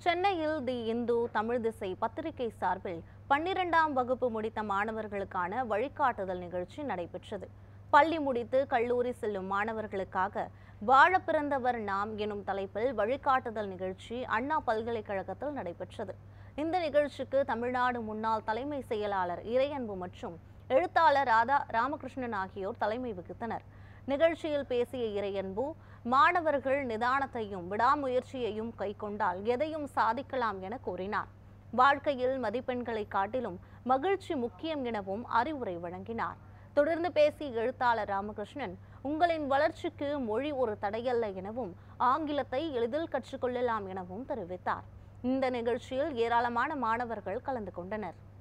சென்னையில் தி இந்து தமிழ் திசை பத்திரிகை சார்பில் பன்னிரெண்டாம் வகுப்பு முடித்த மாணவர்களுக்கான வழிகாட்டுதல் நிகழ்ச்சி நடைபெற்றது பள்ளி முடித்து கல்லூரி செல்லும் மாணவர்களுக்காக வாழ பிறந்தவர் நாம் எனும் தலைப்பில் வழிகாட்டுதல் நிகழ்ச்சி அண்ணா பல்கலைக்கழகத்தில் நடைபெற்றது இந்த நிகழ்ச்சிக்கு தமிழ்நாடு முன்னாள் தலைமை செயலாளர் இறையன்பு மற்றும் எழுத்தாளர் ராதா ராமகிருஷ்ணன் ஆகியோர் தலைமை வகித்தனர் நிகழ்ச்சியில் பேசிய இறையன்பு மாணவர்கள் நிதானத்தையும் விடாமுயற்சியையும் கைக்கொண்டால் எதையும் சாதிக்கலாம் என கூறினார் வாழ்க்கையில் மதிப்பெண்களை காட்டிலும் மகிழ்ச்சி முக்கியம் எனவும் அறிவுரை வழங்கினார் தொடர்ந்து பேசிய எழுத்தாளர் ராமகிருஷ்ணன் உங்களின் வளர்ச்சிக்கு மொழி ஒரு தடையல்ல எனவும் ஆங்கிலத்தை எளிதில் கற்றுக்கொள்ளலாம் எனவும் தெரிவித்தார் இந்த நிகழ்ச்சியில் ஏராளமான மாணவர்கள் கலந்து கொண்டனர்